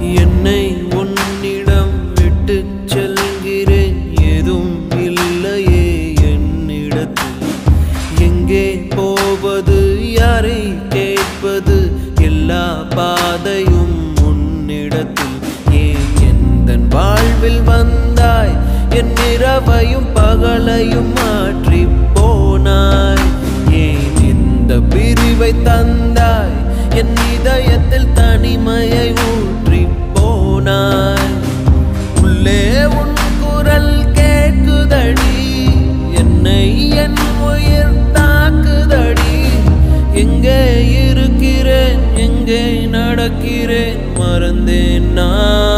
என்னை உன்னிடம் விட்டு செல்கிறேன் எதுவும் இல்லையே என்னிடத்தில் எங்கே போவது யாரை கேட்பது எல்லா பாதையும் உன்னிடத்தில் ஏன் எந்த வாழ்வில் வந்தாய் என் இரவையும் பகலையும் மாற்றி போனாய் ஏன் இந்த பிரிவை தந்தாய் என் இதயத்தில் தனிமையை ஊற்றி போனாய் உள்ளே உன் குரல் கேட்குதடி என்னை என் உயிர் தாக்குதடி எங்கே இருக்கிறேன் எங்கே நடக்கிறேன் மறந்தேன் நான்